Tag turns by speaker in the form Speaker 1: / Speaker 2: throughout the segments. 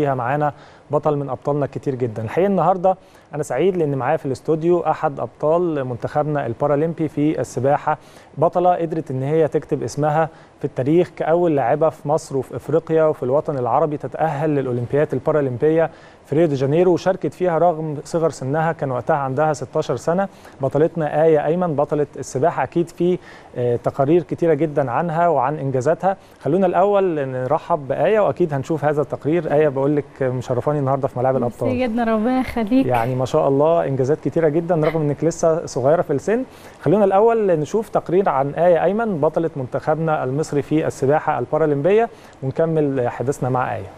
Speaker 1: فيها معانا بطل من ابطالنا كتير جدا الحقيقه النهارده انا سعيد لان معايا في الاستوديو احد ابطال منتخبنا البارالمبي في السباحه بطله قدرت ان هي تكتب اسمها في التاريخ كاول لاعبه في مصر وفي افريقيا وفي الوطن العربي تتاهل للاولمبيات البارالمبيه في ريو دي جانيرو وشاركت فيها رغم صغر سنها كان وقتها عندها 16 سنه بطلتنا ايه ايمن بطله السباحه اكيد في تقارير كتيره جدا عنها وعن انجازاتها خلونا الاول نرحب بايه واكيد هنشوف هذا التقرير ايه بقول لك مشرفاني النهارده في ملاعب الابطال
Speaker 2: ميرسي جدا ربنا يخليك
Speaker 1: يعني ما شاء الله انجازات كتيره جدا رغم انك لسه صغيره في السن خلونا الاول نشوف تقرير عن ايه ايمن بطله منتخبنا المصري في السباحه البارالمبيه ونكمل حديثنا مع ايه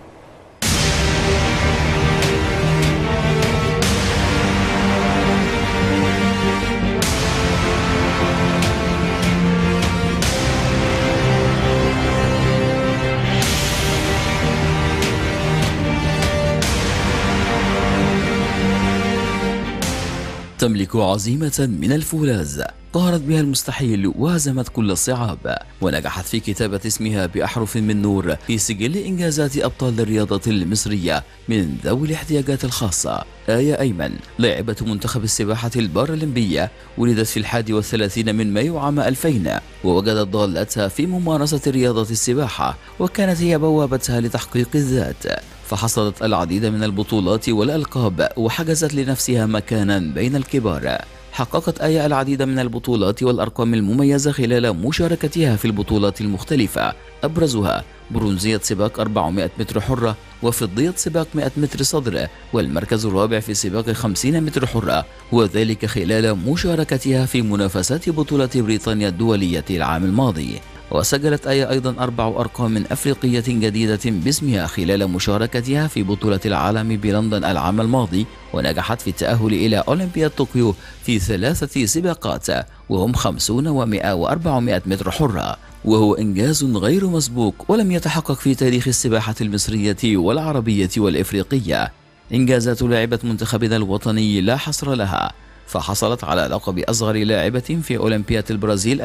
Speaker 3: تملك عزيمة من الفولاذ قهرت بها المستحيل وهزمت كل الصعاب ونجحت في كتابة اسمها بأحرف من نور في سجل إنجازات أبطال الرياضة المصرية من ذوي الاحتياجات الخاصة آية أيمن لاعبة منتخب السباحة البارالمبية ولدت في الحادي والثلاثين من مايو عام 2000 ووجدت ضالتها في ممارسة رياضة السباحة وكانت هي بوابتها لتحقيق الذات فحصلت العديد من البطولات والألقاب وحجزت لنفسها مكانا بين الكبار حققت آية العديد من البطولات والأرقام المميزة خلال مشاركتها في البطولات المختلفة أبرزها برونزية سباق 400 متر حرة وفضية سباق 100 متر صدر والمركز الرابع في سباق 50 متر حرة وذلك خلال مشاركتها في منافسات بطولة بريطانيا الدولية العام الماضي وسجلت آية أيضا أربع أرقام أفريقية جديدة باسمها خلال مشاركتها في بطولة العالم بلندن العام الماضي ونجحت في التأهل إلى أولمبياد طوكيو في ثلاثة سباقات وهم 50 و100 و400 متر حرة وهو إنجاز غير مسبوق ولم يتحقق في تاريخ السباحة المصرية والعربية والإفريقية إنجازات لاعبة منتخبنا الوطني لا حصر لها فحصلت على لقب أصغر لاعبة في أولمبياد البرازيل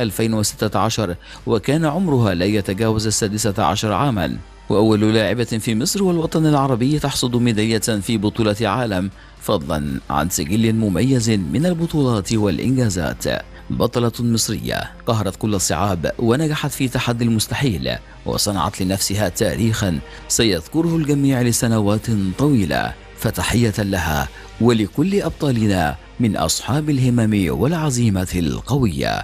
Speaker 3: 2016 وكان عمرها لا يتجاوز السادسة عشر عاما وأول لاعبة في مصر والوطن العربي تحصد ميدالية في بطولة عالم فضلا عن سجل مميز من البطولات والإنجازات بطلة مصرية قهرت كل الصعاب ونجحت في تحدي المستحيل وصنعت لنفسها تاريخا سيذكره الجميع لسنوات طويلة فتحية لها ولكل أبطالنا من أصحاب الهمم والعزيمة القوية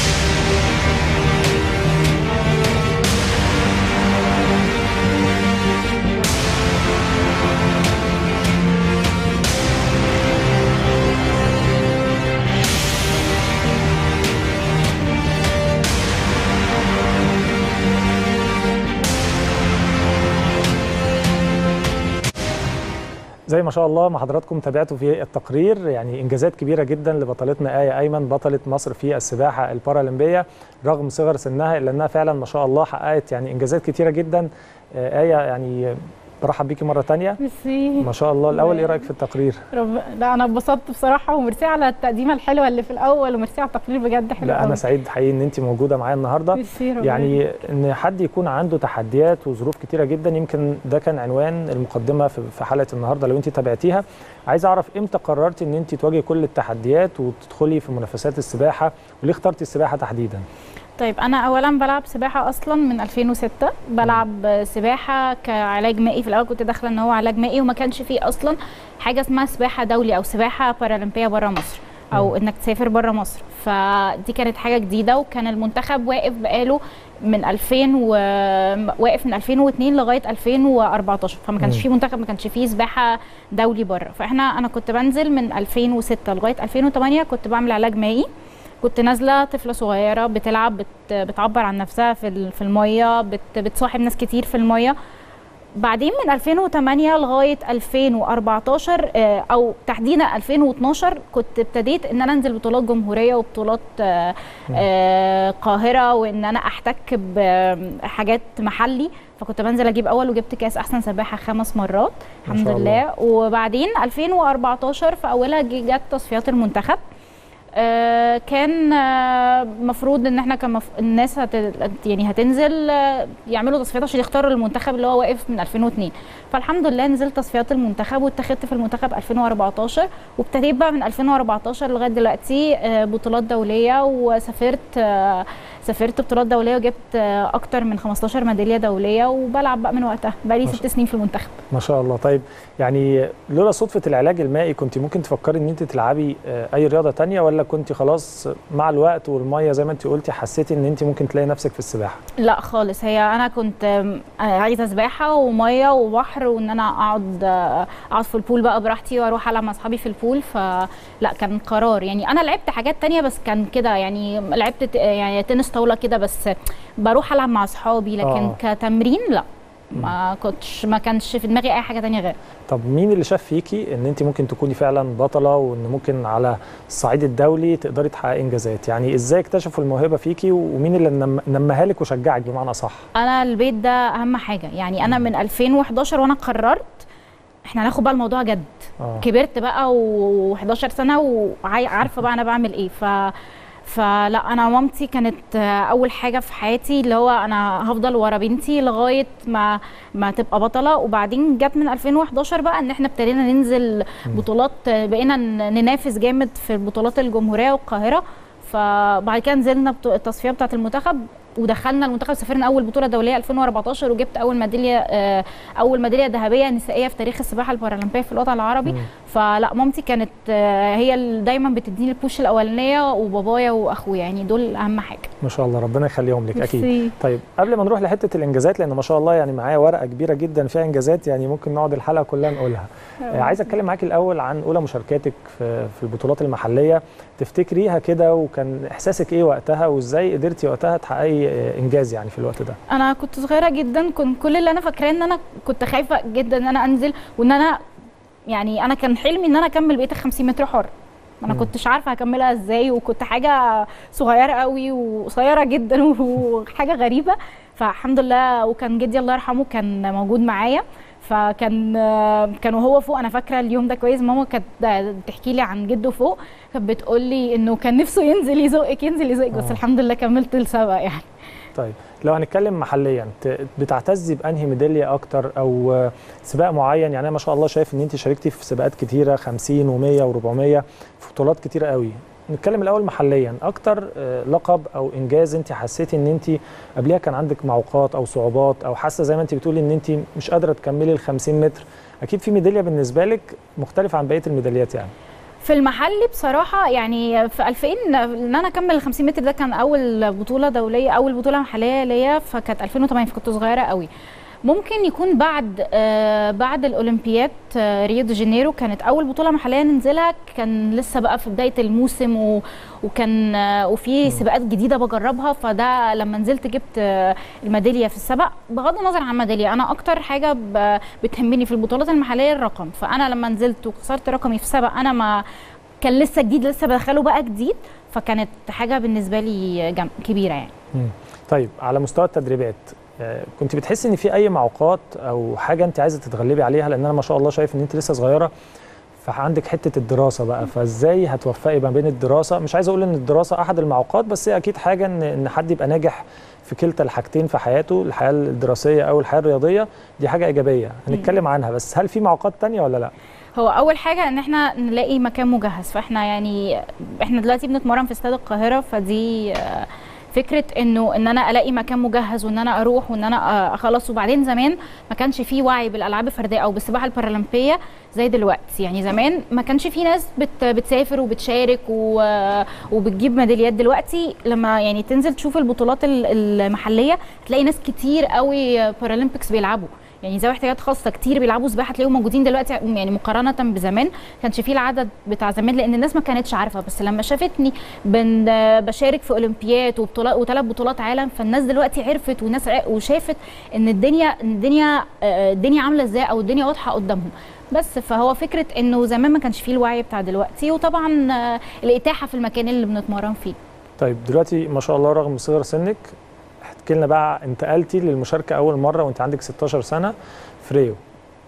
Speaker 1: زي ما شاء الله ما حضراتكم تابعتوا في التقرير يعني انجازات كبيره جدا لبطلتنا ايه ايمن بطله مصر في السباحه البارالمبيه رغم صغر سنها الا انها فعلا ما شاء الله حققت يعني انجازات كتيره جدا ايه يعني برحب بيكي مره ثانيه
Speaker 2: ميرسي
Speaker 1: ما شاء الله الاول ايه رايك في التقرير
Speaker 2: رب... لا انا اتبسطت بصراحه وميرسي على التقديمه الحلوه اللي في الاول وميرسي على التقرير بجد حلو
Speaker 1: لا انا سعيد حقيقي ان انت موجوده معايا النهارده
Speaker 2: ميرسي ربنا
Speaker 1: يعني ان حد يكون عنده تحديات وظروف كتيره جدا يمكن ده كان عنوان المقدمه في في حلقه النهارده لو انت تابعتيها عايز اعرف امتى قررتي ان انت تواجهي كل التحديات وتدخلي في منافسات السباحه وليه اخترتي السباحه تحديدا
Speaker 2: طيب انا اولا بلعب سباحه اصلا من 2006 بلعب سباحه كعلاج مائي في الاول كنت داخله ان هو علاج مائي وما كانش فيه اصلا حاجه اسمها سباحه دولي او سباحه بارالمبيه بره مصر او انك تسافر بره مصر فدي كانت حاجه جديده وكان المنتخب واقف بقاله من 2000 و... واقف من 2002 لغايه 2014 فما كانش فيه منتخب ما كانش فيه سباحه دولي بره فاحنا انا كنت بنزل من 2006 لغايه 2008 كنت بعمل علاج مائي كنت نازله طفله صغيره بتلعب بت بتعبر عن نفسها في في الميه بت بتصاحب ناس كتير في الميه بعدين من 2008 لغايه 2014 او تحديدا 2012 كنت ابتديت ان انا انزل بطولات جمهوريه وبطولات قاهره وان انا احتك بحاجات محلي فكنت بنزل اجيب اول وجبت كاس احسن سباحه خمس مرات الحمد لله وبعدين 2014 في اولها جت تصفيات المنتخب آه، كان المفروض ان احنا كان مف... الناس هت... يعني هتنزل آه، يعملوا تصفيات عشان يختاروا المنتخب اللي هو واقف من 2002 فالحمد لله نزلت تصفيات المنتخب واتخذت في المنتخب 2014 وابتديت بقى من 2014 لغايه دلوقتي آه، بطولات دوليه وسافرت آه، سافرت بطولات دوليه وجبت آه، اكتر من 15 ميداليه دوليه وبلعب بقى من وقتها بقى لي
Speaker 1: ما
Speaker 2: ست
Speaker 1: شاء-
Speaker 2: سنين في المنتخب
Speaker 1: ما شاء الله طيب يعني لولا صدفه العلاج المائي كنت ممكن تفكري ان انت تلعبي آه، اي رياضه تانية ولا كنت خلاص مع الوقت والميه زي ما انت قلتي حسيتي ان انت ممكن تلاقي نفسك في السباحه
Speaker 2: لا خالص هي انا كنت آم، آه، عايزه سباحه وميه وبحر وان انا اقعد آه، اقعد في البول بقى براحتي واروح العب مع اصحابي في البول فلا كان قرار يعني انا لعبت حاجات تانية بس كان كده يعني لعبت ت- يعني تنس طاوله كده بس بروح العب مع اصحابي لكن
Speaker 1: آه.
Speaker 2: كتمرين لا ما كنتش ما كانش في دماغي اي حاجه تانية غير
Speaker 1: طب مين اللي شاف فيكي ان انت ممكن تكوني فعلا بطله وان ممكن على الصعيد الدولي تقدري تحققي انجازات يعني ازاي اكتشفوا الموهبه فيكي ومين اللي نم- نماها لك وشجعك بمعنى صح
Speaker 2: انا البيت ده اهم حاجه يعني انا من 2011 وانا قررت احنا هناخد بقى الموضوع جد
Speaker 1: اه
Speaker 2: كبرت بقى و11 سنه وعارفه بقى انا بعمل ايه ف فلا انا مامتي كانت آه، اول حاجه في حياتي اللي هو انا هفضل ورا بنتي لغايه ما ما تبقى بطله وبعدين جت من 2011 بقى ان احنا ابتدينا ننزل بطولات آه، بقينا ن- ننافس جامد في بطولات الجمهوريه والقاهره فبعد كده نزلنا بطو- التصفيه بتاعه المنتخب ودخلنا المنتخب سافرنا اول بطوله دوليه 2014 وجبت اول ميداليه آه، اول ميداليه ذهبيه نسائيه في تاريخ السباحه البارالمبيه في الوطن العربي
Speaker 1: مم.
Speaker 2: فلا مامتي كانت آه، هي اللي دايما بتديني البوش الاولانيه وبابايا واخويا يعني دول اهم حاجه
Speaker 1: ما شاء الله ربنا يخليهم لك اكيد
Speaker 2: ميرسي.
Speaker 1: طيب قبل ما نروح لحته الانجازات لان ما شاء الله يعني معايا ورقه كبيره جدا فيها انجازات يعني ممكن نقعد الحلقه كلها نقولها آه، عايز اتكلم معاك الاول عن اولى مشاركاتك في في البطولات المحليه تفتكريها كده وكان احساسك ايه وقتها وازاي قدرتي وقتها تحققي آه، انجاز يعني في الوقت ده
Speaker 2: انا كنت صغيره جدا كنت كل اللي انا فاكراه ان انا كنت خايفه جدا ان انا انزل وان انا يعني انا كان حلمي ان انا اكمل بقيه ال 50 متر حر ما انا
Speaker 1: مم.
Speaker 2: كنتش عارفه هكملها ازاي وكنت حاجه صغيره قوي وقصيره جدا وحاجه غريبه فالحمد لله وكان جدي الله يرحمه كان موجود معايا فكان كان وهو فوق انا فاكره اليوم ده كويس ماما كانت بتحكي لي عن جده فوق كانت بتقول لي انه كان نفسه ينزل يزقك ينزل يزقك بس
Speaker 1: آه.
Speaker 2: الحمد لله كملت السبق يعني
Speaker 1: طيب لو هنتكلم محليا ت- بتعتزي بانهي ميداليه اكتر او آه، سباق معين يعني انا ما شاء الله شايف ان انت شاركتي في سباقات كتيره 50 و100 و400 في بطولات كتيره قوي نتكلم الاول محليا اكتر آه، لقب او انجاز انت حسيتي ان انت قبلها كان عندك معوقات او صعوبات او حاسه زي ما انت بتقولي ان انت مش قادره تكملي ال 50 متر اكيد في ميداليه بالنسبه لك مختلفه عن بقيه الميداليات يعني
Speaker 2: في المحل بصراحة يعني في 2000 ان انا اكمل ال 50 متر ده كان اول بطولة دولية اول بطولة محلية ليا فكانت 2008 فكنت صغيرة قوي ممكن يكون بعد آه بعد الاولمبياد آه ريو دي جانيرو كانت اول بطوله محليه ننزلها كان لسه بقى في بدايه الموسم و وكان آه وفي سباقات جديده بجربها فده لما نزلت جبت آه الميداليه في السباق بغض النظر عن الميداليه انا اكتر حاجه ب- بتهمني في البطولات المحليه الرقم فانا لما نزلت وكسرت رقمي في سبق انا ما كان لسه جديد لسه بدخله بقى جديد فكانت حاجه بالنسبه لي جم... كبيره يعني
Speaker 1: مم. طيب على مستوى التدريبات آه، كنت بتحسي ان في اي معوقات او حاجه انت عايزه تتغلبي عليها لان انا ما شاء الله شايف ان انت لسه صغيره فعندك حته الدراسه بقى فازاي هتوفقي ما بين الدراسه مش عايز اقول ان الدراسه احد المعوقات بس هي اكيد حاجه ان ان حد يبقى ناجح في كلتا الحاجتين في حياته الحياه الدراسيه او الحياه الرياضيه دي حاجه ايجابيه هنتكلم عنها بس هل في معوقات تانية ولا لا
Speaker 2: هو اول حاجه ان احنا نلاقي مكان مجهز فاحنا يعني احنا دلوقتي بنتمرن في استاد القاهره فدي آه، فكره انه ان انا الاقي مكان مجهز وان انا اروح وان انا آه، اخلص وبعدين زمان ما كانش فيه وعي بالالعاب الفرديه او بالسباحه البارالمبيه زي دلوقتي يعني زمان ما كانش في ناس بت بتسافر وبتشارك و... وبتجيب ميداليات دلوقتي لما يعني تنزل تشوف البطولات ال- المحليه تلاقي ناس كتير قوي بارالمبيكس بيلعبوا يعني ذوي احتياجات خاصه كتير بيلعبوا سباحه تلاقيهم موجودين دلوقتي يعني مقارنه بزمان كانش فيه العدد بتاع زمان لان الناس ما كانتش عارفه بس لما شافتني بن بشارك في اولمبياد وبطولات وثلاث بطولات عالم فالناس دلوقتي عرفت والناس ع- وشافت ان الدنيا إن الدنيا آه، الدنيا عامله ازاي او الدنيا واضحه قدامهم بس فهو فكره انه زمان ما كانش فيه الوعي بتاع دلوقتي وطبعا آه، الاتاحه في المكان اللي بنتمرن فيه
Speaker 1: طيب دلوقتي ما شاء الله رغم صغر سنك احكي لنا بقى انتقلتي للمشاركه اول مره وانت عندك 16 سنه في ريو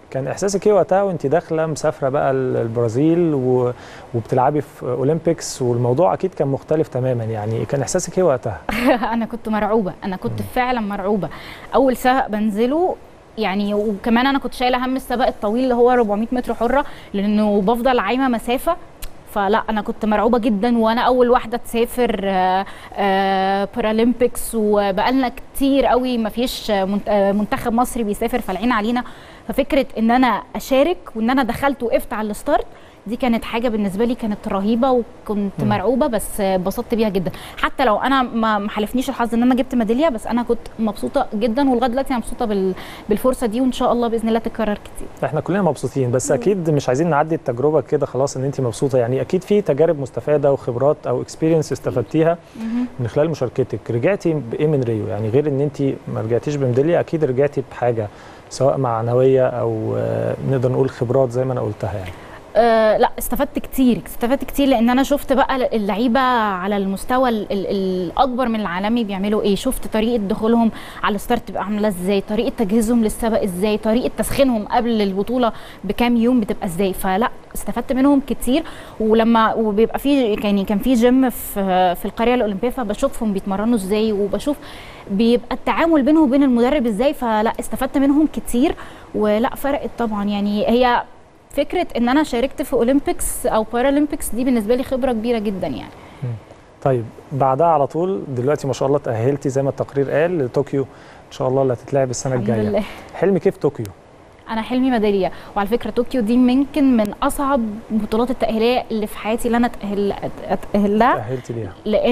Speaker 1: كان احساسك ايه وقتها وانت داخله مسافره بقى ال- البرازيل و... وبتلعبي في اولمبيكس والموضوع اكيد كان مختلف تماما يعني كان احساسك ايه وقتها
Speaker 2: انا كنت مرعوبه انا كنت فعلا مرعوبه اول سبق بنزله يعني وكمان انا كنت شايله هم السبق الطويل اللي هو 400 متر حره لانه بفضل عايمه مسافه فلا انا كنت مرعوبه جدا وانا اول واحده تسافر آه، آه، بارالمبيكس وبقالنا كتير قوي ما فيش منت- آه، منتخب مصري بيسافر فالعين علينا ففكره ان انا اشارك وان انا دخلت وقفت على الستارت دي كانت حاجه بالنسبه لي كانت رهيبه وكنت
Speaker 1: مم.
Speaker 2: مرعوبه بس اتبسطت بيها جدا حتى لو انا ما ما حالفنيش الحظ ان انا جبت ميداليه بس انا كنت مبسوطه جدا ولغايه دلوقتي انا مبسوطه بال... بالفرصه دي وان شاء الله باذن الله تتكرر كتير
Speaker 1: احنا كلنا مبسوطين بس اكيد مش عايزين نعدي التجربه كده خلاص ان انت مبسوطه يعني اكيد في تجارب مستفاده وخبرات او اكسبيرينس استفدتيها من خلال مشاركتك رجعتي بايه من ريو يعني غير ان انت ما رجعتيش بميداليه اكيد رجعتي بحاجه سواء معنويه او آه، نقدر نقول خبرات زي ما انا قلتها يعني
Speaker 2: أه لا استفدت كتير استفدت كتير لان انا شفت بقى اللعيبه على المستوى ال ال الاكبر من العالمي بيعملوا ايه شفت طريقه دخولهم على الستارت بتبقى عامله ازاي طريقه تجهيزهم للسبق ازاي طريقه تسخينهم قبل البطوله بكام يوم بتبقى ازاي فلا استفدت منهم كتير ولما وبيبقى في يعني كان في جيم في في القريه الاولمبيه فبشوفهم بيتمرنوا ازاي وبشوف بيبقى التعامل بينه وبين المدرب ازاي فلا استفدت منهم كتير ولا فرقت طبعا يعني هي فكره ان انا شاركت في اولمبيكس او بارالمبيكس دي بالنسبه لي خبره كبيره جدا يعني
Speaker 1: طيب بعدها على طول دلوقتي ما شاء الله تاهلتي زي ما التقرير قال لطوكيو ان شاء الله اللي هتتلعب السنه
Speaker 2: الحمد
Speaker 1: الجايه
Speaker 2: لله
Speaker 1: حلمك كيف طوكيو
Speaker 2: انا حلمي ميداليه وعلى فكره طوكيو دي يمكن من اصعب بطولات التاهيليه اللي في حياتي اللي انا اتاهل اتاهل لها
Speaker 1: تاهلتي ليها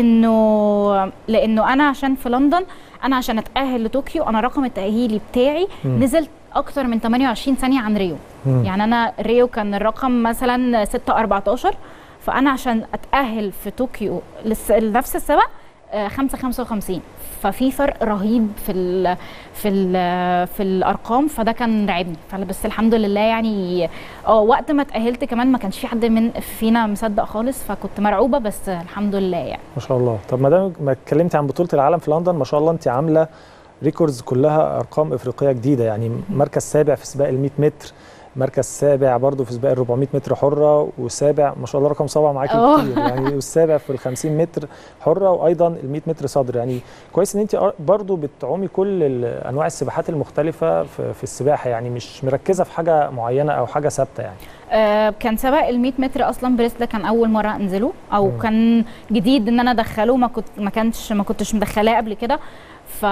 Speaker 2: لانه لانه انا عشان في لندن انا عشان اتاهل لطوكيو انا رقم التاهيلي بتاعي
Speaker 1: مم.
Speaker 2: نزل اكتر من 28 ثانيه عن ريو
Speaker 1: مم.
Speaker 2: يعني انا ريو كان الرقم مثلا 6 14 فانا عشان اتاهل في طوكيو لس- لنفس السبق 5 55 ففي فرق رهيب في ال في ال في الارقام فده كان رعبني بس الحمد لله يعني اه وقت ما اتاهلت كمان ما كانش في حد من فينا مصدق خالص فكنت مرعوبه بس الحمد لله يعني
Speaker 1: ما شاء الله طب ما دام ما اتكلمتي عن بطوله العالم في لندن ما شاء الله انت عامله ريكوردز كلها ارقام افريقيه جديده يعني مركز سابع في سباق ال 100 متر مركز سابع برضه في سباق ال 400 متر حره وسابع ما شاء الله رقم سبعه معاكي
Speaker 2: أوه.
Speaker 1: كتير يعني والسابع في ال 50 متر حره وايضا ال 100 متر صدر يعني كويس ان انت برضه بتعومي كل ال- انواع السباحات المختلفه في, في السباحه يعني مش مركزه في حاجه معينه او حاجه ثابته يعني
Speaker 2: آه، كان سبق ال 100 متر اصلا بريس ده كان اول مره انزله او
Speaker 1: مم.
Speaker 2: كان جديد ان انا ادخله ما كنت ما كانش ما كنتش مدخلاه قبل كده ف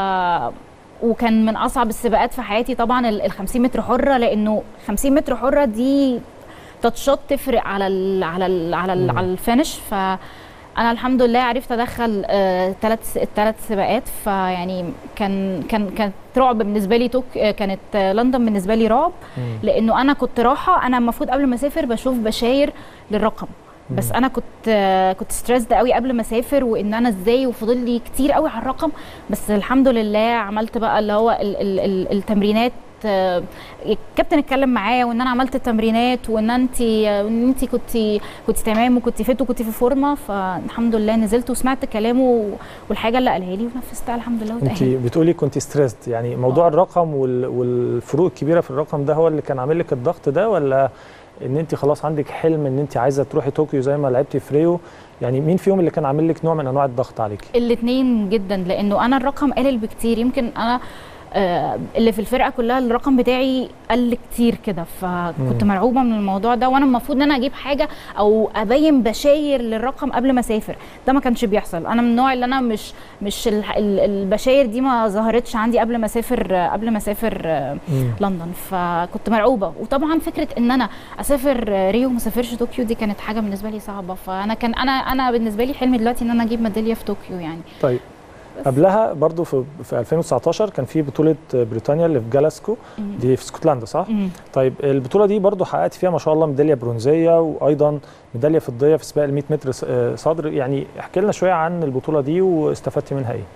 Speaker 2: وكان من اصعب السباقات في حياتي طبعا ال ال 50 متر حره لانه 50 متر حره دي تاتشات تفرق على ال على ال على ال
Speaker 1: مم.
Speaker 2: على الفينش ف انا الحمد لله عرفت ادخل ثلاث الثلاث سباقات فيعني كان كان كانت رعب بالنسبه لي توك آه، كانت آه، لندن بالنسبه لي رعب
Speaker 1: مم.
Speaker 2: لانه انا كنت رايحه انا المفروض قبل ما اسافر بشوف بشاير للرقم بس
Speaker 1: مم.
Speaker 2: انا كنت آه، كنت ستريسد قوي قبل ما اسافر وان انا ازاي وفضل لي كتير قوي على الرقم بس الحمد لله عملت بقى اللي هو ال ال ال التمرينات آه، الكابتن اتكلم معايا وان انا عملت التمرينات وان انت وان انت كنت كنت تمام وكنت فت وكنت في فورمه فالحمد لله نزلت وسمعت كلامه والحاجه اللي قالها لي ونفذتها الحمد لله
Speaker 1: انت
Speaker 2: وتاهلت
Speaker 1: بتقولي كنت ستريسد يعني موضوع
Speaker 2: آه.
Speaker 1: الرقم وال- والفروق الكبيره في الرقم ده هو اللي كان عامل لك الضغط ده ولا ان انت خلاص عندك حلم ان انت عايزه تروحي طوكيو زي ما لعبتي في ريو يعني مين فيهم اللي كان عامل لك نوع من انواع الضغط عليكي
Speaker 2: الاثنين جدا لانه انا الرقم قلل بكتير يمكن انا آه، اللي في الفرقه كلها الرقم بتاعي قل كتير كده فكنت
Speaker 1: مم.
Speaker 2: مرعوبه من الموضوع ده وانا المفروض ان انا اجيب حاجه او ابين بشاير للرقم قبل ما اسافر ده ما كانش بيحصل انا من النوع اللي انا مش مش ال- ال- البشاير دي ما ظهرتش عندي قبل ما اسافر قبل ما اسافر آه، لندن فكنت مرعوبه وطبعا فكره ان انا اسافر ريو وما اسافرش طوكيو دي كانت حاجه بالنسبه لي صعبه فانا كان انا انا بالنسبه لي حلمي دلوقتي ان انا اجيب ميداليه في طوكيو يعني
Speaker 1: طيب
Speaker 2: بس.
Speaker 1: قبلها برضو في في 2019 كان في بطوله بريطانيا اللي في جلاسكو
Speaker 2: مم.
Speaker 1: دي في اسكتلندا صح
Speaker 2: مم.
Speaker 1: طيب البطوله دي برضو حققت فيها ما شاء الله ميداليه برونزيه وايضا ميداليه فضيه في سباق ال 100 متر س- آه، صدر يعني احكي لنا شويه عن البطوله دي واستفدتي منها ايه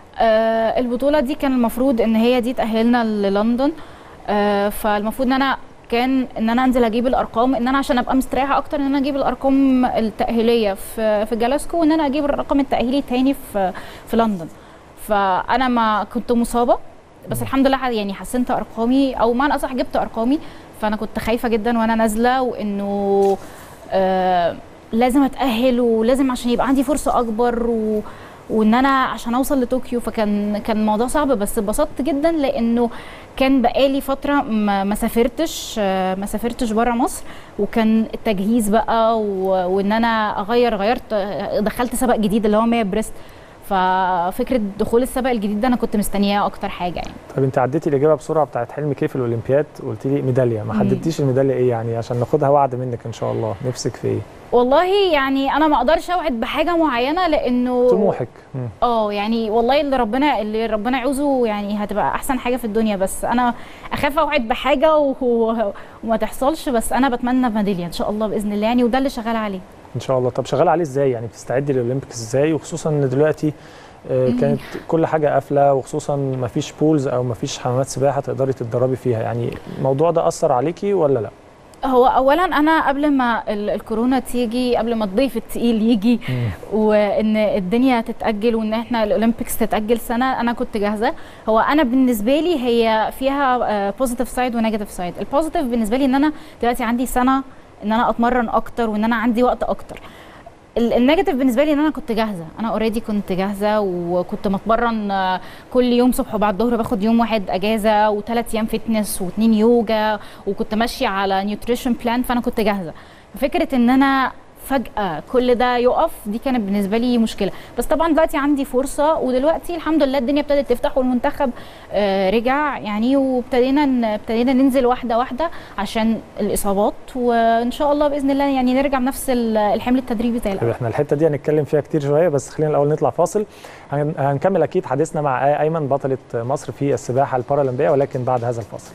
Speaker 2: آه البطوله دي كان المفروض ان هي دي تاهلنا للندن آه فالمفروض ان انا كان ان انا انزل اجيب الارقام ان انا عشان ابقى مستريحه اكتر ان انا اجيب الارقام التاهيليه في في جلاسكو وان انا اجيب الرقم التاهيلي تاني في في لندن فانا ما كنت مصابه بس الحمد لله يعني حسنت ارقامي او معنى اصح جبت ارقامي فانا كنت خايفه جدا وانا نازله وانه آه لازم اتاهل ولازم عشان يبقى عندي فرصه اكبر و وان انا عشان اوصل لطوكيو فكان كان الموضوع صعب بس اتبسطت جدا لانه كان بقالي فتره ما ما سافرتش آه، ما سافرتش بره مصر وكان التجهيز بقى و- وان انا اغير غيرت آه، دخلت سباق جديد اللي هو 100 بريست ففكره دخول السباق الجديد ده انا كنت مستنياه اكتر حاجه يعني
Speaker 1: طب انت عديتي الاجابه بسرعه بتاعت حلم كيف الاولمبياد قلت لي ميداليه ما
Speaker 2: مم.
Speaker 1: حددتيش الميداليه ايه يعني عشان ناخدها وعد منك ان شاء الله نفسك في ايه
Speaker 2: والله يعني انا ما اقدرش اوعد بحاجه معينه لانه
Speaker 1: طموحك مم.
Speaker 2: اه يعني والله اللي ربنا اللي ربنا يعوزه يعني هتبقى احسن حاجه في الدنيا بس انا اخاف اوعد بحاجه و... وما تحصلش بس انا بتمنى ميداليه ان شاء الله باذن الله يعني وده اللي شغاله عليه
Speaker 1: ان شاء الله طب شغال عليه ازاي يعني بتستعدي للاولمبيكس ازاي وخصوصا ان دلوقتي آه،
Speaker 2: مم.
Speaker 1: كانت كل حاجه قافله وخصوصا ما فيش بولز او ما فيش حمامات سباحه تقدري تتدربي فيها يعني الموضوع ده اثر عليكي ولا لا
Speaker 2: هو اولا انا قبل ما ال- الكورونا تيجي قبل ما الضيف التقيل يجي وان الدنيا تتاجل وان احنا الاولمبيكس تتاجل سنه انا كنت جاهزه هو انا بالنسبه لي هي فيها بوزيتيف سايد ونيجاتيف سايد البوزيتيف بالنسبه لي ان انا دلوقتي عندي سنه ان انا اتمرن اكتر وان انا عندي وقت اكتر ال- النيجاتيف بالنسبه لي ان انا كنت جاهزه انا اوريدي كنت جاهزه وكنت بتمرن آه، كل يوم صبح وبعد الظهر باخد يوم واحد اجازه وثلاث ايام فتنس واثنين يوجا وكنت ماشيه على نيوتريشن بلان فانا كنت جاهزه فكره ان انا فجأة كل ده يقف دي كانت بالنسبة لي مشكلة بس طبعا دلوقتي عندي فرصة ودلوقتي الحمد لله الدنيا ابتدت تفتح والمنتخب آه، رجع يعني وابتدينا ن- ابتدينا ننزل واحدة واحدة عشان الإصابات وإن شاء الله بإذن الله يعني نرجع بنفس ال- الحمل التدريبي زي
Speaker 1: طيب
Speaker 2: الأول
Speaker 1: احنا الحته دي هنتكلم فيها كتير شويه بس خلينا الاول نطلع فاصل هن- هنكمل اكيد حديثنا مع آية ايمن بطله مصر في السباحه البارالمبيه ولكن بعد هذا الفاصل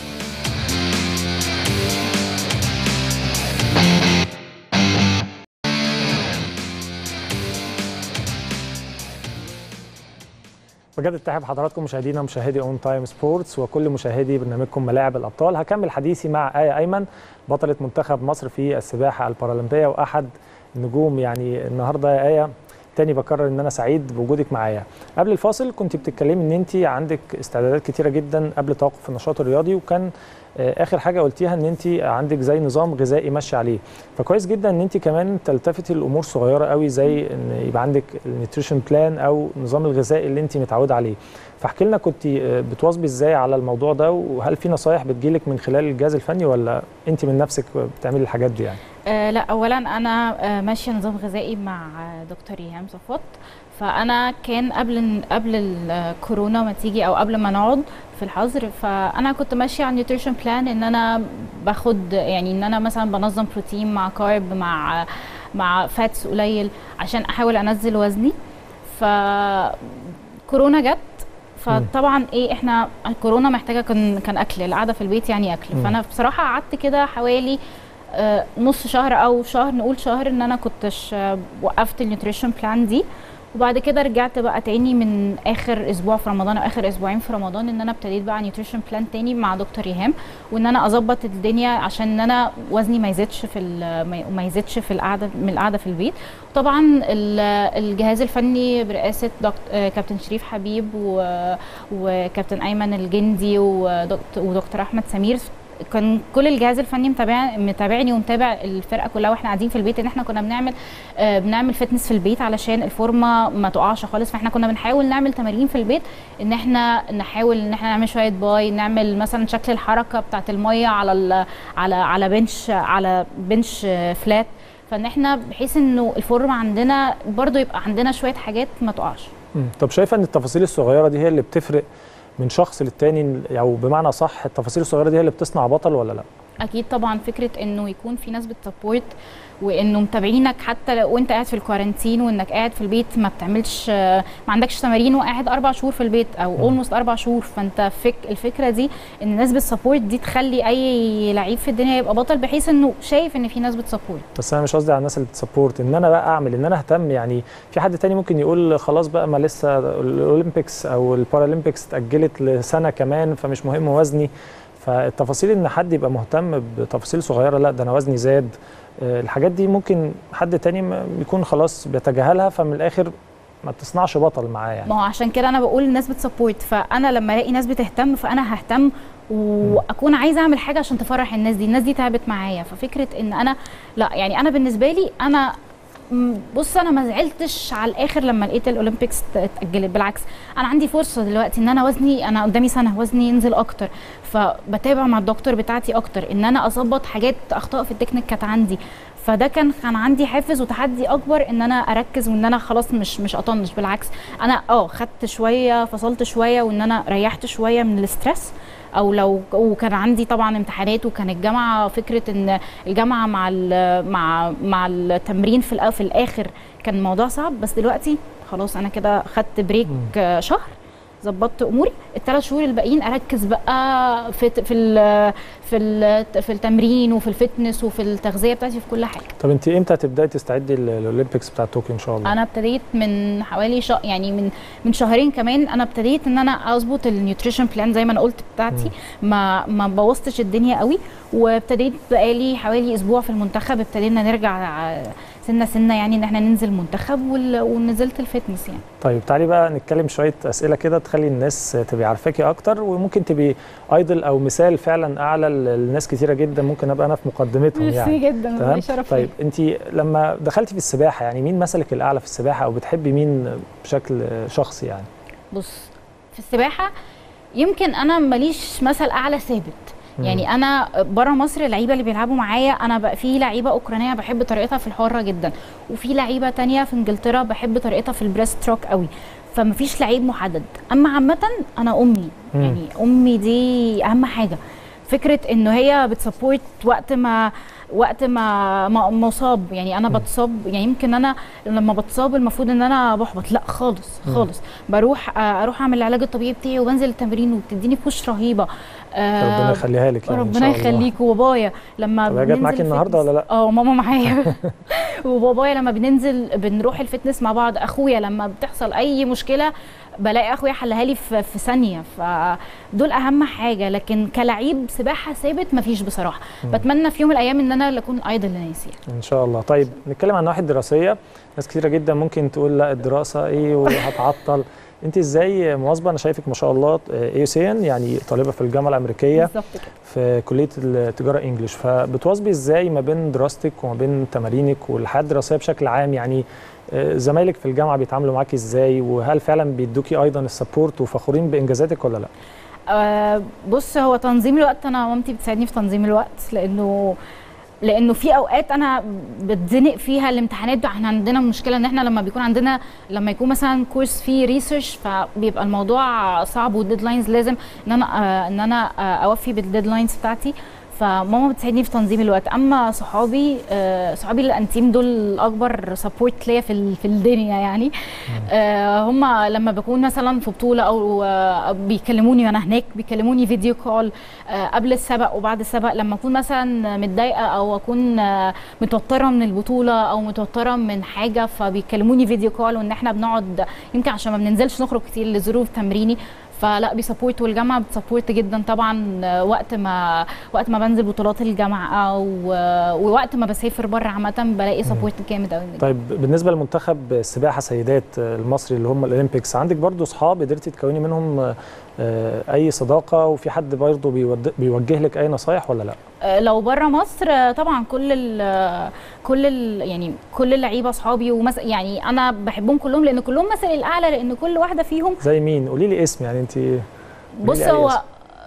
Speaker 1: بجد اتحب بحضراتكم مشاهدينا مشاهدي اون تايم سبورتس وكل مشاهدي برنامجكم ملاعب الابطال هكمل حديثي مع آية ايمن بطله منتخب مصر في السباحه البارالمبيه واحد نجوم يعني النهارده يا آية تاني بكرر ان انا سعيد بوجودك معايا قبل الفاصل كنت بتتكلمي ان انت عندك استعدادات كتيره جدا قبل توقف النشاط الرياضي وكان آه، اخر حاجه قلتيها ان انت عندك زي نظام غذائي ماشي عليه فكويس جدا ان انت كمان تلتفتي لامور صغيره قوي زي ان يبقى عندك النيوتريشن بلان او النظام الغذائي اللي انت متعوده عليه فاحكي لنا كنت آه، بتواظبي ازاي على الموضوع ده وهل في نصايح بتجيلك من خلال الجهاز الفني ولا انت من نفسك بتعملي الحاجات دي يعني
Speaker 2: آه لا اولا انا آه ماشيه نظام غذائي مع آه دكتور ايهام صفوت فانا كان قبل قبل الكورونا ما تيجي او قبل ما نقعد في الحظر فانا كنت ماشيه على نيوتريشن بلان ان انا باخد يعني ان انا مثلا بنظم بروتين مع كارب مع مع فاتس قليل عشان احاول انزل وزني ف كورونا جت فطبعا ايه احنا الكورونا محتاجه كان كان اكل القعده في البيت يعني اكل
Speaker 1: مم.
Speaker 2: فانا بصراحه قعدت كده حوالي آه، نص شهر او شهر نقول شهر ان انا كنتش آه، وقفت النيوتريشن بلان دي وبعد كده رجعت بقى تاني من اخر اسبوع في رمضان او اخر اسبوعين في رمضان ان انا ابتديت بقى نيوتريشن بلان تاني مع دكتور ايهام وان انا اظبط الدنيا عشان ان انا وزني ما يزيدش في ال- ما- ما يزيدش في القعده من القعده في البيت طبعا ال- الجهاز الفني برئاسه دكت... آه، كابتن شريف حبيب و... وكابتن ايمن الجندي ودكت... ودكتور احمد سمير كان كل الجهاز الفني متابع متابعني ومتابع الفرقه كلها واحنا قاعدين في البيت ان احنا كنا بنعمل آه بنعمل فتنس في البيت علشان الفورمه ما تقعش خالص فاحنا كنا بنحاول نعمل تمارين في البيت ان احنا نحاول ان احنا نعمل شويه باي نعمل مثلا شكل الحركه بتاعه الميه على ال على على بنش على بنش آه، فلات فان احنا بحيث انه الفورمه عندنا برضو يبقى عندنا شويه حاجات ما تقعش
Speaker 1: مم. طب شايفه ان التفاصيل الصغيره دي هي اللي بتفرق من شخص للتاني او بمعنى صح التفاصيل الصغيره دي هي اللي بتصنع بطل ولا لا
Speaker 2: اكيد طبعا فكره انه يكون في ناس بتسبورت وانه متابعينك حتى لو وانت قاعد في الكوارنتين وانك قاعد في البيت ما بتعملش ما عندكش تمارين وقاعد اربع شهور في البيت او
Speaker 1: مم.
Speaker 2: اولموست اربع شهور فانت فك الفكره دي ان الناس بتسبورت دي تخلي اي لعيب في الدنيا يبقى بطل بحيث انه شايف ان في ناس بتسبورت
Speaker 1: بس انا مش قصدي على الناس اللي بتسبورت ان انا بقى اعمل ان انا اهتم يعني في حد تاني ممكن يقول خلاص بقى ما لسه الاولمبيكس او البارالمبيكس اتاجلت لسنه كمان فمش مهم وزني فالتفاصيل ان حد يبقى مهتم بتفاصيل صغيره لا ده انا وزني زاد آه، الحاجات دي ممكن حد تاني ما- يكون خلاص بيتجاهلها فمن الاخر ما تصنعش بطل معاه يعني
Speaker 2: ما هو عشان كده انا بقول الناس بتسبورت فانا لما الاقي ناس بتهتم فانا ههتم واكون عايزه اعمل حاجه عشان تفرح الناس دي الناس دي تعبت معايا ففكره ان انا لا يعني انا بالنسبه لي انا م- بص انا ما زعلتش على الاخر لما لقيت الاولمبيكس ت- اتاجلت بالعكس انا عندي فرصه دلوقتي ان انا وزني انا قدامي سنه وزني ينزل اكتر فبتابع مع الدكتور بتاعتي اكتر ان انا اظبط حاجات اخطاء في التكنيك كانت عندي فده كان كان عندي حافز وتحدي اكبر ان انا اركز وان انا خلاص مش مش اطنش بالعكس انا اه خدت شويه فصلت شويه وان انا ريحت شويه من الاسترس او لو وكان عندي طبعا امتحانات وكان الجامعه فكره ان الجامعه مع ال- مع مع التمرين في الأ- في الاخر كان الموضوع صعب بس دلوقتي خلاص انا كده خدت بريك آه، شهر ظبطت اموري الثلاث شهور الباقيين اركز بقى في في ال في ال في التمرين وفي الفتنس وفي التغذيه بتاعتي في كل حاجه
Speaker 1: طب انت امتى هتبداي تستعدي للاولمبيكس بتاع طوكيو ان شاء الله
Speaker 2: انا ابتديت من حوالي شهر يعني من من شهرين كمان انا ابتديت ان انا اظبط النيوتريشن بلان زي ما انا قلت بتاعتي ما ما بوظتش الدنيا قوي وابتديت بقالي حوالي اسبوع في المنتخب ابتدينا نرجع سنه سنه يعني ان احنا ننزل منتخب وال- ونزلت الفتنس يعني
Speaker 1: طيب تعالي بقى نتكلم شويه اسئله كده تخلي الناس تبقى عارفاكي اكتر وممكن تبقي ايدل او مثال فعلا اعلى لناس كتيره جدا ممكن ابقى انا في مقدمتهم يعني
Speaker 2: ميرسي جدا
Speaker 1: تمام
Speaker 2: والله شرف
Speaker 1: طيب
Speaker 2: ليا.
Speaker 1: انت لما دخلتي في السباحه يعني مين مثلك الاعلى في السباحه او بتحبي مين بشكل شخصي يعني
Speaker 2: بص في السباحه يمكن انا ماليش مثل اعلى ثابت
Speaker 1: مم.
Speaker 2: يعني انا بره مصر اللعيبه اللي بيلعبوا معايا انا بقى في لعيبه اوكرانيه بحب طريقتها في الحره جدا وفي لعيبه تانية في انجلترا بحب طريقتها في البريست تروك قوي فمفيش لعيب محدد اما عامه انا امي
Speaker 1: مم.
Speaker 2: يعني امي دي اهم حاجه فكره انه هي بتسبورت وقت ما وقت ما ما ما اصاب يعني انا بتصاب يعني يمكن انا لما بتصاب المفروض ان انا بحبط لا خالص
Speaker 1: مم.
Speaker 2: خالص بروح آه، اروح اعمل العلاج الطبيعي بتاعي وبنزل التمرين وبتديني بوش رهيبه آه،
Speaker 1: ربنا يخليها لك يعني إن
Speaker 2: ربنا
Speaker 1: شاء الله.
Speaker 2: يخليك وبابايا لما
Speaker 1: طب هي جت
Speaker 2: بننزل
Speaker 1: معاكي النهارده
Speaker 2: الفتنس-
Speaker 1: ولا لا؟
Speaker 2: اه ماما معايا وبابايا لما بننزل بنروح الفتنس مع بعض اخويا لما بتحصل اي مشكله بلاقي اخويا حلها لي في, في ثانيه فدول اهم حاجه لكن كلعيب سباحه ثابت مفيش بصراحه
Speaker 1: مم.
Speaker 2: بتمنى في يوم من الايام ان انا اللي اكون ايدل لناس يعني
Speaker 1: ان شاء الله طيب نتكلم عن النواحي الدراسيه ناس كتيره جدا ممكن تقول لا الدراسه ايه وهتعطل انت ازاي مواظبه انا شايفك ما شاء الله اي سي ان يعني طالبه في الجامعه الامريكيه
Speaker 2: بالظبط كده
Speaker 1: في كليه التجاره انجلش فبتواظبي ازاي ما بين دراستك وما بين تمارينك والحياه الدراسيه بشكل عام يعني آه، زمايلك في الجامعه بيتعاملوا معاكي ازاي وهل فعلا بيدوكي ايضا السبورت وفخورين بانجازاتك ولا لا
Speaker 2: آه بص هو تنظيم الوقت انا مامتي بتساعدني في تنظيم الوقت لانه لانه في اوقات انا بتزنق فيها الامتحانات ده احنا عندنا مشكله ان احنا لما بيكون عندنا لما يكون مثلا كورس فيه ريسيرش فبيبقى الموضوع صعب والديدلاينز لازم ان انا آه ان انا آه اوفي بالديدلاينز بتاعتي فماما بتساعدني في تنظيم الوقت اما صحابي آه صحابي الانتيم دول اكبر سبورت ليا في ال- في الدنيا يعني آه هم لما بكون مثلا في بطوله او آه بيكلموني وانا هناك بيكلموني فيديو كول آه قبل السبق وبعد السبق لما اكون مثلا متضايقه او اكون آه متوتره من البطوله او متوتره من حاجه فبيكلموني فيديو كول وان احنا بنقعد يمكن عشان ما بننزلش نخرج كتير لظروف تمريني فلا بيسبورت والجامعه بتسبورت جدا طبعا آه، وقت ما وقت ما بنزل بطولات الجامعه او آه، ووقت ما بسافر بره عامه بلاقي سبورت جامد قوي
Speaker 1: طيب بالنسبه لمنتخب السباحه سيدات المصري اللي هم الاولمبيكس عندك برضو اصحاب قدرتي تكوني منهم آه، اي صداقه وفي حد برضو بيود- بيوجه لك اي نصايح ولا لا
Speaker 2: آه، لو بره مصر آه، طبعا كل ال كل ال يعني كل اللعيبه اصحابي ومس يعني انا بحبهم كلهم لان كلهم مثل الاعلى لان كل واحده فيهم
Speaker 1: زي مين قولي لي اسم يعني انت
Speaker 2: بص
Speaker 1: أي
Speaker 2: هو
Speaker 1: اسم.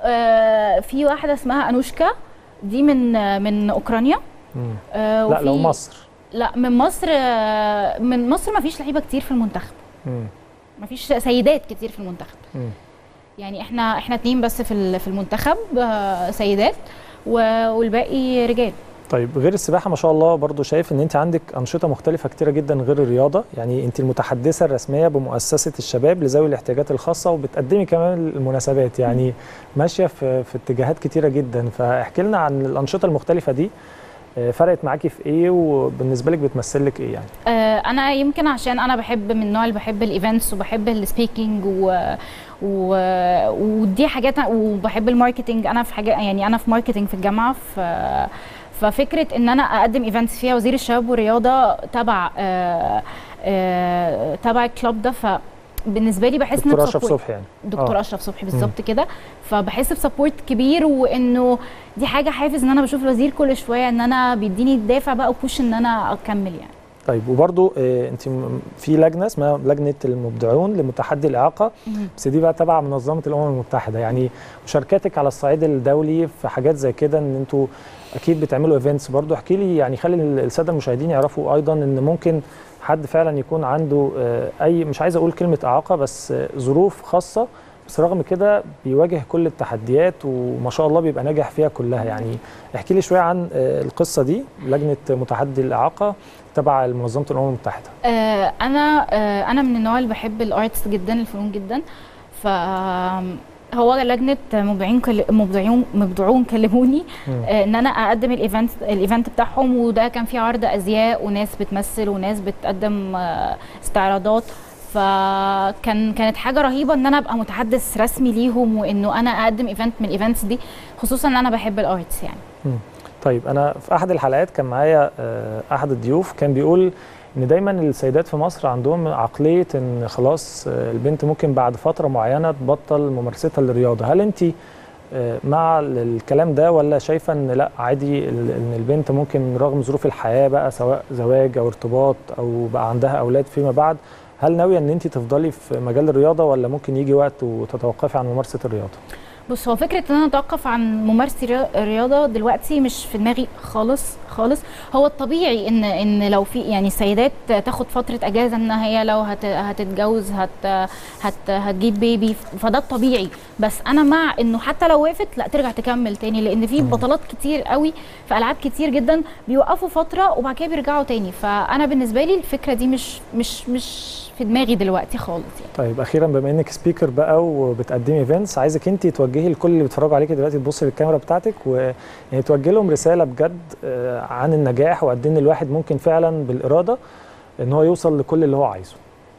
Speaker 2: آه، في واحده اسمها انوشكا دي من آه، من اوكرانيا
Speaker 1: مم.
Speaker 2: آه،
Speaker 1: لا لو
Speaker 2: وفي-
Speaker 1: مصر
Speaker 2: لا من مصر آه، من مصر ما فيش لعيبه كتير في المنتخب
Speaker 1: مم.
Speaker 2: ما فيش سيدات كتير في المنتخب
Speaker 1: مم.
Speaker 2: يعني احنا احنا اتنين بس في ال- في المنتخب آه، سيدات و- والباقي رجال
Speaker 1: طيب غير السباحه ما شاء الله برضو شايف ان انت عندك انشطه مختلفه كتيره جدا غير الرياضه يعني انت المتحدثه الرسميه بمؤسسه الشباب لذوي الاحتياجات الخاصه وبتقدمي كمان المناسبات يعني ماشيه في في اتجاهات كتيره جدا فاحكي لنا عن الانشطه المختلفه دي آه، فرقت معاكي في ايه وبالنسبه لك بتمثل لك ايه يعني
Speaker 2: آه، انا يمكن عشان انا بحب من النوع اللي بحب الايفنتس وبحب السبيكينج و... و... ودي حاجات وبحب الماركتينج انا في حاجه يعني انا في ماركتينج في الجامعه ف... ففكره ان انا اقدم ايفنتس فيها وزير الشباب والرياضه تبع آه، آه، تبع الكلاب ده فبالنسبه لي بحس ان
Speaker 1: دكتور اشرف
Speaker 2: بsupport-
Speaker 1: صبحي يعني
Speaker 2: دكتور
Speaker 1: آه.
Speaker 2: اشرف صبحي بالظبط كده فبحس بسبورت كبير وانه دي حاجه حافز ان انا بشوف الوزير كل شويه ان انا بيديني الدافع بقى وبوش ان انا اكمل يعني
Speaker 1: طيب وبرضو آه انت م- في لجنه اسمها لجنه المبدعون لمتحدي الاعاقه بس دي بقى تبع منظمه الامم المتحده يعني مشاركاتك على الصعيد الدولي في حاجات زي كده ان انتوا اكيد بتعملوا ايفنتس برضو احكي لي يعني خلي الساده المشاهدين يعرفوا ايضا ان ممكن حد فعلا يكون عنده آه، اي مش عايز اقول كلمه اعاقه بس آه، ظروف خاصه بس رغم كده بيواجه كل التحديات وما شاء الله بيبقى ناجح فيها كلها يعني احكي لي شويه عن آه، القصه دي لجنه متحدي الاعاقه تبع منظمه الامم المتحده
Speaker 2: آه، انا آه، انا من النوع اللي بحب الارتس جدا الفنون جدا ف هو لجنه مبدعين كل... مبدعون مبدعون كلموني
Speaker 1: مم.
Speaker 2: آه، ان انا اقدم الايفنت الايفنت بتاعهم وده كان فيه عرض ازياء وناس بتمثل وناس بتقدم آه، استعراضات فكان كانت حاجه رهيبه ان انا ابقى متحدث رسمي ليهم وانه انا اقدم ايفنت من الايفنتس دي خصوصا ان انا بحب الارتس يعني
Speaker 1: طيب انا في احد الحلقات كان معايا آه، احد الضيوف كان بيقول ان دايما السيدات في مصر عندهم عقليه ان خلاص آه، البنت ممكن بعد فتره معينه تبطل ممارستها للرياضه هل انت آه، مع الكلام ده ولا شايفه ان لا عادي ال- ان البنت ممكن رغم ظروف الحياه بقى سواء زواج او ارتباط او بقى عندها اولاد فيما بعد هل ناويه ان انت تفضلي في مجال الرياضه ولا ممكن يجي وقت وتتوقفي عن ممارسه الرياضه
Speaker 2: بص هو فكره ان انا اتوقف عن ممارسه الريا- الرياضه دلوقتي مش في دماغي خالص خالص هو الطبيعي ان ان لو في يعني السيدات تاخد فتره اجازه ان هي لو هت هتتجوز هت هت هتجيب بيبي فده الطبيعي بس انا مع انه حتى لو وقفت لا ترجع تكمل تاني لان في
Speaker 1: مم.
Speaker 2: بطولات كتير قوي في العاب كتير جدا بيوقفوا فتره وبعد كده بيرجعوا تاني فانا بالنسبه لي الفكره دي مش مش مش في دماغي دلوقتي خالص يعني.
Speaker 1: طيب اخيرا بما انك سبيكر بقى وبتقدمي ايفنتس عايزك انت توجهي لكل اللي بيتفرجوا عليكي دلوقتي تبصي للكاميرا بتاعتك ويعني توجهي لهم رساله بجد آه، عن النجاح وقد ايه ان الواحد ممكن فعلا بالاراده ان هو يوصل لكل اللي هو عايزه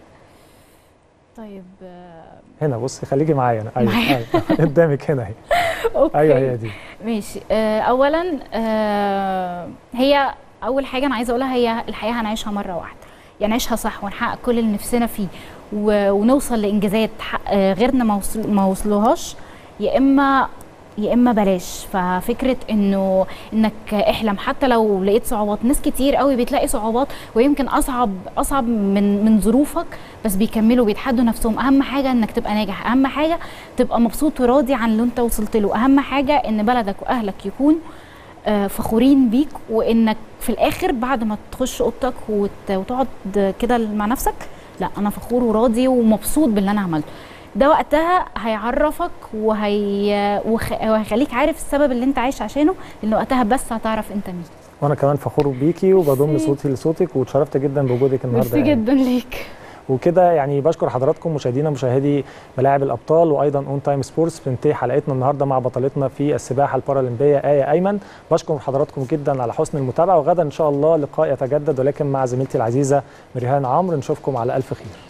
Speaker 2: طيب آه،
Speaker 1: هنا بصي خليكي معايا انا ايوه
Speaker 2: معايا.
Speaker 1: أيوة. قدامك هنا اهي
Speaker 2: اوكي
Speaker 1: ايوه هي دي
Speaker 2: ماشي آه، اولا آه، هي اول حاجه انا عايزه اقولها هي الحياه هنعيشها مره واحده يعني نعيشها صح ونحقق كل اللي نفسنا فيه و- ونوصل لانجازات حق- آه، غيرنا ما وصل- ما وصلوهاش يا اما يا اما بلاش ففكره انه انك احلم حتى لو لقيت صعوبات ناس كتير قوي بتلاقي صعوبات ويمكن اصعب اصعب من من ظروفك بس بيكملوا بيتحدوا نفسهم اهم حاجه انك تبقى ناجح اهم حاجه تبقى مبسوط وراضي عن اللي انت وصلت له اهم حاجه ان بلدك واهلك يكونوا آه، فخورين بيك وانك في الاخر بعد ما تخش اوضتك وت- وتقعد كده مع نفسك لا انا فخور وراضي ومبسوط باللي انا عملته ده وقتها هيعرفك وهي وخ- وهيخليك عارف السبب اللي انت عايش عشانه لان وقتها بس هتعرف انت مين
Speaker 1: وانا كمان فخور بيكي وبضم
Speaker 2: ميرسي.
Speaker 1: صوتي لصوتك واتشرفت جدا بوجودك النهارده
Speaker 2: ميرسي
Speaker 1: يعني.
Speaker 2: جدا ليك
Speaker 1: وكده يعني بشكر حضراتكم مشاهدينا مشاهدي ملاعب الابطال وايضا اون تايم سبورتس بننتهي حلقتنا النهارده مع بطلتنا في السباحه البارالمبيه ايه ايمن بشكر حضراتكم جدا على حسن المتابعه وغدا ان شاء الله لقاء يتجدد ولكن مع زميلتي العزيزه مريهان عمرو نشوفكم على الف خير